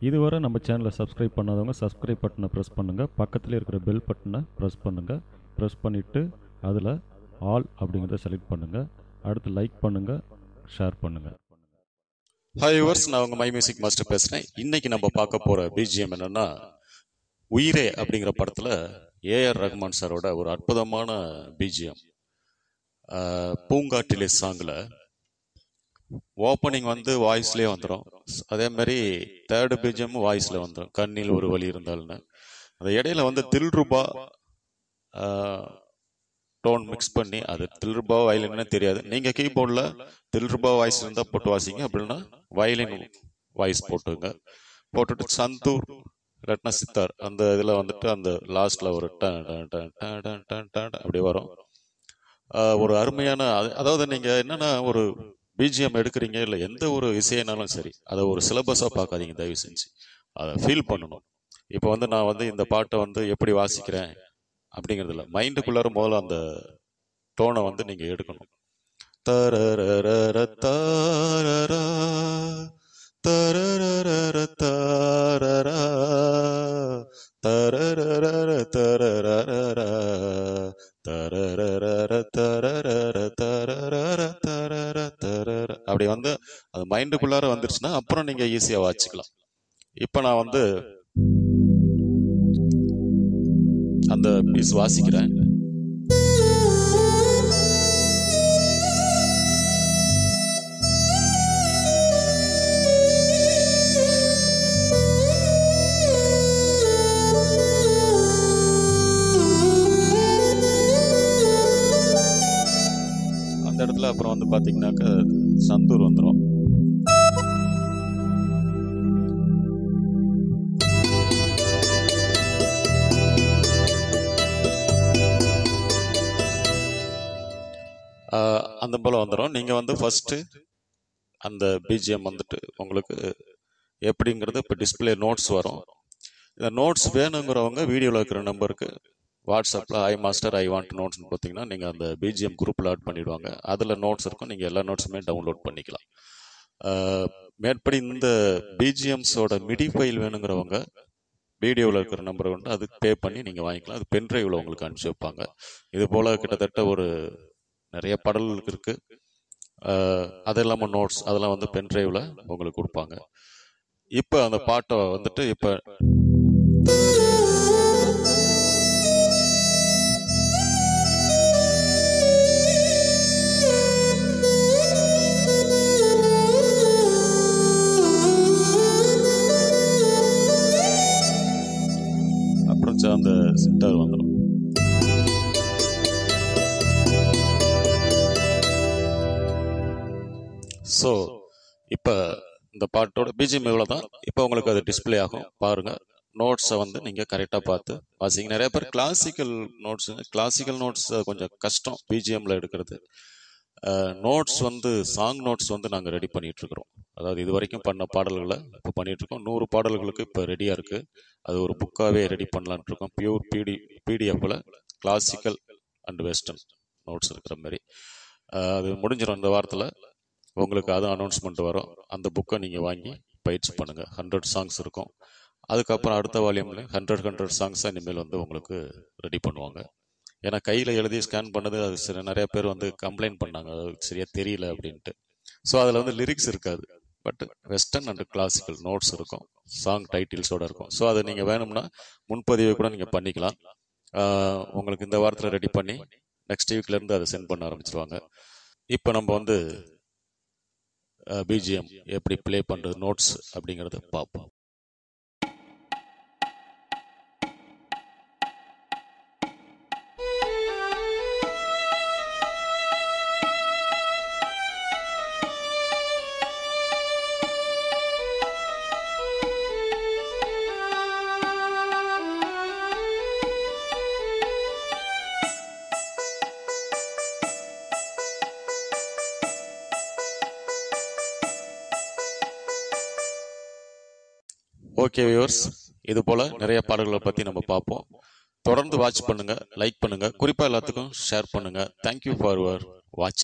இதுவரை நம்ம சேனலை சப்ஸ்கிரைப் பண்ணாதவங்க சப்ஸ்கிரைப் பட்டனை ப்ரெஸ் பண்ணுங்கள் பக்கத்தில் இருக்கிற பெல் பட்டனை ப்ரெஸ் பண்ணுங்கள் ப்ரெஸ் பண்ணிவிட்டு அதில் ஆல் அப்படிங்கிறத செலக்ட் பண்ணுங்கள் அடுத்து லைக் பண்ணுங்கள் ஷேர் பண்ணுங்கள் ஹாய் யுவர்ஸ் நான் உங்கள் மை மியூசிக் மாஸ்டர் பேசுகிறேன் இன்னைக்கு நம்ம பார்க்க போகிற பிஜிஎம் என்னன்னா உயிரே அப்படிங்கிற படத்தில் ஏஆர் ரஹ்மான் சாரோட ஒரு அற்புதமான பிஜிஎம் பூங்காட்டிலே சாங்கில் ஓப்பனிங் வந்து வாய்ஸ்லேயே வந்துடும் அதே மாதிரி தேர்டு பிஜிஎம் வாய்ஸில் வந்துடும் கண்ணில் ஒரு வழி இருந்தால்னு அந்த இடையில வந்து தில்ருபா டோன் மிக்ஸ் பண்ணி அது தில்ருபா வயலின்னு தெரியாது நீங்கள் கீபோர்டில் தில்ருபா வாய்ஸ் இருந்தால் போட்டு வாசிங்க அப்படின்னா வயலின் வாய்ஸ் போட்டுங்க போட்டுட்டு சந்தூர் இல்லாட்டினா சித்தார் அந்த இதில் வந்துட்டு அந்த லாஸ்ட்டில் ஒரு ட ட ட ட ட ட ட ட அப்படி வரும் ஆஹ் ஒரு அருமையான அது- அதாவது நீங்கள் என்னன்னா ஒரு பிஜிஎம் எடுக்கிறீங்க இல்லை எந்த ஒரு இசையினாலும் சரி அதை ஒரு சிலபஸாக பார்க்காதீங்க தயவு செஞ்சு அதை ஃபீல் பண்ணணும் இப்போ வந்து நான் வந்து இந்த பாட்டை வந்து எப்படி வாசிக்கிறேன் அப்படிங்கிறது இல்லை மைண்டுக்குள்ளார முதல்ல அந்த டோனை வந்து நீங்கள் எடுக்கணும் தரரரர தாரரா, தரரரர தாரரா, தரரரர தரரரரா, தரரரர தரரர தரரர தரர தரர. அப்படி வந்து அது மைண்டுக்குள்ளார வந்துருச்சுன்னா அப்புறம் நீங்க ஈஸியா வாசிக்கலாம் இப்போ நான் வந்து அந்த பீஸ் வாசிக்கிறேன் அந்த இடத்துல அப்புறம் வந்து பாத்தீங்கன்னாக்க சந்தூர் வந்துடும் அந்த போல வந்துடும் நீங்க வந்து ஃபர்ஸ்ட் அந்த பிஜிஎம் வந்துட்டு உங்களுக்கு எப்படிங்கிறது இப்போ டிஸ்பிளே நோட்ஸ் வரும் இந்த நோட்ஸ் வேணுங்கிறவங்க வீடியோவில் இருக்கிற நம்பருக்கு வாட்ஸ்அப்பில் ஐ மாஸ்டர் ஐ வாண்ட் நோட்ஸ்னு பார்த்தீங்கன்னா நீங்கள் அந்த பிஜிஎம் குரூப்பில் ஆட் பண்ணிடுவாங்க அதில் நோட்ஸ் இருக்கும் நீங்கள் எல்லா நோட்ஸுமே டவுன்லோட் பண்ணிக்கலாம் ஆஹ் மேற்படி இந்த பிஜிஎம்ஸோட மிடி ஃபைல் வேணுங்கிறவங்க வீடியோவில் இருக்கிற நம்பரை வந்து அதுக்கு பே பண்ணி நீங்கள் வாங்கிக்கலாம் அது பென் டிரைவில் உங்களுக்கு அனுப்பிச்சி வைப்பாங்க இது போல் கிட்டத்தட்ட ஒரு நிறைய பாடல்களுக்கு இருக்குது அது இல்லாமல் நோட்ஸ் அதெல்லாம் வந்து பென் டிரைவில் உங்களுக்கு கொடுப்பாங்க இப்போ அந்த பாட்டை வந்துட்டு இப்போ அப்புறம் ச- அந்த சித்தார் வந்துடும் ஸோ இப்போ இந்த பாட்டோட பிஜிஎம் இவ்வளோ தான் இப்போ உங்களுக்கு அது டிஸ்ப்ளே ஆகும் பாருங்க நோட்ஸை வந்து நீங்கள் கரெக்டாக பார்த்து வாசிங்க நிறைய பேர் கிளாசிக்கல் நோட்ஸ் கிளாசிக்கல் நோட்ஸ் கொஞ்சம் கஷ்டம் பிஜிஎம்ல எடுக்கிறது நோட்ஸ் வந்து சாங் நோட்ஸ் வந்து நாங்கள் ரெடி பண்ணிட்டு இருக்கிறோம் அதாவது இது வரைக்கும் பண்ண பாடல்களை இப்போ பண்ணிட்டு இருக்கோம் நூறு பாடல்களுக்கு இப்போ ரெடியாக இருக்கு அது ஒரு புக்காகவே ரெடி பண்ணலான்ட்டு இருக்கோம் பியூர் பிடி பிடிஎஃப்ல கிளாசிக்கல் அண்ட் வெஸ்டர்ன் நோட்ஸ் இருக்கிற மாதிரி அஹ் அது முடிஞ்சிடும் இந்த வாரத்தில் உங்களுக்கு அதுவும் அனௌன்ஸ்மெண்ட் வரும் அந்த புக்கை நீங்கள் வாங்கி பயிற்சி பண்ணுங்கள் ஹண்ட்ரட் சாங்ஸ் இருக்கும் அதுக்கப்புறம் அடுத்த வால்யூமில் ஹண்ட்ரட் ஹண்ட்ரட் சாங்ஸாக இனிமேல் வந்து உங்களுக்கு ரெடி பண்ணுவாங்க ஏன்னா கையில் எழுதி ஸ்கேன் பண்ணது அது சில நிறைய பேர் வந்து கம்ப்ளைண்ட் பண்ணாங்க அது சரியாக தெரியல அப்படின்ட்டு ஸோ அதில் வந்து லிரிக்ஸ் இருக்காது but western and classical notes இருக்கும் சாங் டைட்டில்ஸோட இருக்கும் ஸோ அதை நீங்கள் வேணும்னா முன்பதிவு கூட நீங்கள் பண்ணிக்கலாம் ஆஹ் உங்களுக்கு இந்த வாரத்தில் ரெடி பண்ணி நெக்ஸ்ட் வீக்லேருந்து அதை சென்ட் பண்ண ஆரம்பிச்சிருவாங்க இப்போ நம்ம வந்து பிஜிஎம் எப்படி ப்ளே பண்ணுறது நோட்ஸ் அப்படிங்கிறத பார்ப்போம் ஓகே வியூவர்ஸ் இது போல நிறைய பாடல்களை பத்தி நம்ம பார்ப்போம் தொடர்ந்து வாட்ச் பண்ணுங்க லைக் பண்ணுங்க குறிப்பா எல்லாத்துக்கும் ஷேர் பண்ணுங்க தேங்க்யூ ஃபார் யுவர் வாட்ச்